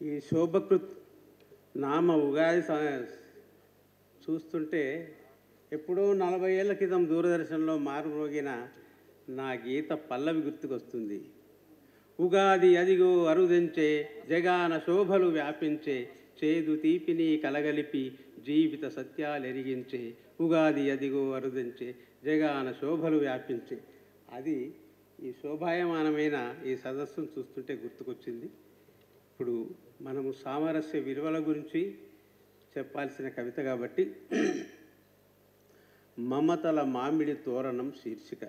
ఈ శోభకృత్ నామ ఉగాది స- చూస్తుంటే ఎప్పుడో నలభై ఏళ్ల క్రితం దూరదర్శన్లో మారుమోగిన నా గీత పల్లవి గుర్తుకొస్తుంది ఉగాది అదిగో అరుదించే జగాన శోభలు వ్యాపించే చేదు తీపిని కలగలిపి జీవిత సత్యాలెరిగించే ఉగాది అదిగో అరుదించే జగాన శోభలు వ్యాపించే అది ఈ శోభాయమానమైన ఈ సదస్సును చూస్తుంటే గుర్తుకొచ్చింది ఇప్పుడు మనము సామరస్య విలువల గురించి చెప్పాల్సిన కవిత కాబట్టి మమతల మామిడి తోరణం శీర్షిక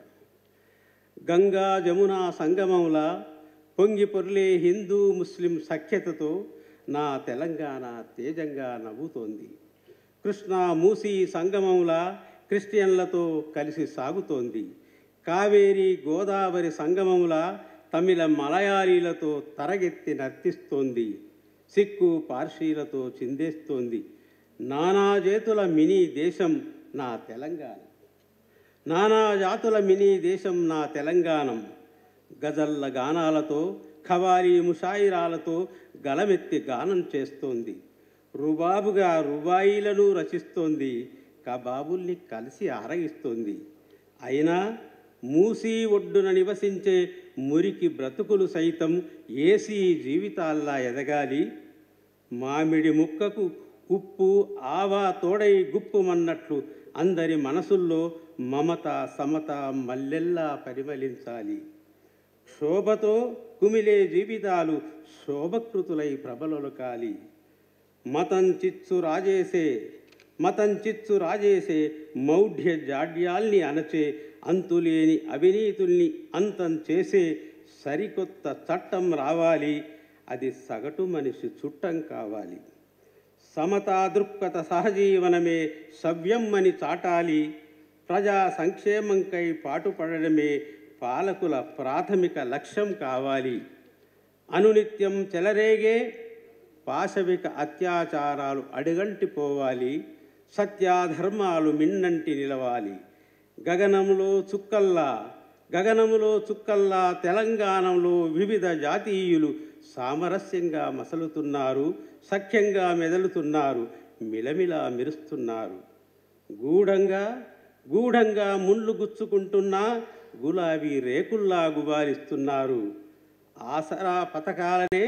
గంగా జమునా సంగమంలా పొంగి పొర్లే హిందూ ముస్లిం సఖ్యతతో నా తెలంగాణ తేజంగా నవ్వుతోంది కృష్ణా మూసీ సంగమంలా క్రిస్టియన్లతో కలిసి సాగుతోంది కావేరి గోదావరి సంగమంలా తమిళ మలయాళీలతో తరగెత్తి నర్తిస్తోంది సిక్కు పార్సీలతో చిందేస్తోంది నానా చేతుల మినీ దేశం నా తెలంగాణ నానా జాతుల మినీ దేశం నా తెలంగాణం గజల్ల గానాలతో ఖవారీ ముషాయిరాలతో గలమెత్తి గానం చేస్తోంది రుబాబుగా రుబాయిలను రచిస్తోంది కబాబుల్ని కలిసి ఆరగిస్తోంది అయినా మూసీ ఒడ్డున నివసించే మురికి బ్రతుకులు సైతం ఏసీ జీవితాల్లా ఎదగాలి మామిడి ముక్కకు ఉప్పు ఆవా తోడై గుప్పుమన్నట్లు అందరి మనసుల్లో మమత సమత మల్లెల్లా పరిమళించాలి శోభతో కుమిలే జీవితాలు శోభకృతులై ప్రబలొలకాలి మతం చిచ్చు రాజేసే మతం చిచ్చు రాజేసే మౌఢ్య జాడ్యాల్ని అణచే అంతులేని అవినీతుల్ని అంతం చేసే సరికొత్త చట్టం రావాలి అది సగటు మనిషి చుట్టం కావాలి సమతా దృక్పథ సహజీవనమే సవ్యమ్మని చాటాలి ప్రజా సంక్షేమంకై పాటుపడడమే పాలకుల ప్రాథమిక లక్ష్యం కావాలి అనునిత్యం చెలరేగే పాశవిక అత్యాచారాలు అడుగంటిపోవాలి సత్యాధర్మాలు మిన్నంటి నిలవాలి గగనంలో చుక్కల్లా గగనములో చుక్కల్లా తెలంగాణలో వివిధ జాతీయులు సామరస్యంగా మసలుతున్నారు సఖ్యంగా మెదలుతున్నారు మిలమిలా మెరుస్తున్నారు గూఢంగా గూఢంగా ముళ్ళు గుచ్చుకుంటున్నా గులాబీ రేకుల్లా గుబారిస్తున్నారు ఆసరా పథకాలనే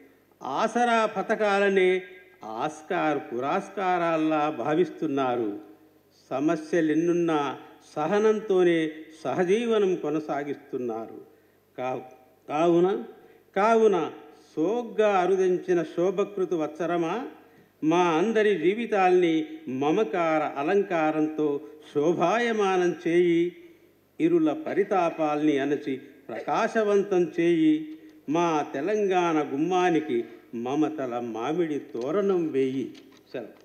ఆసరా పథకాలనే ఆస్కార్ పురస్కారాల్లా భావిస్తున్నారు సమస్యలెన్నున్నా సహనంతోనే సహజీవనం కొనసాగిస్తున్నారు కావు కావున కావున సోగ్గా అరుదించిన శోభకృతు వత్సరమా మా అందరి జీవితాల్ని మమకార అలంకారంతో శోభాయమానం చేయి ఇరుల పరితాపాల్ని అణచి ప్రకాశవంతం చేయి మా తెలంగాణ గుమ్మానికి మమతల మామిడి తోరణం వేయి సెలవు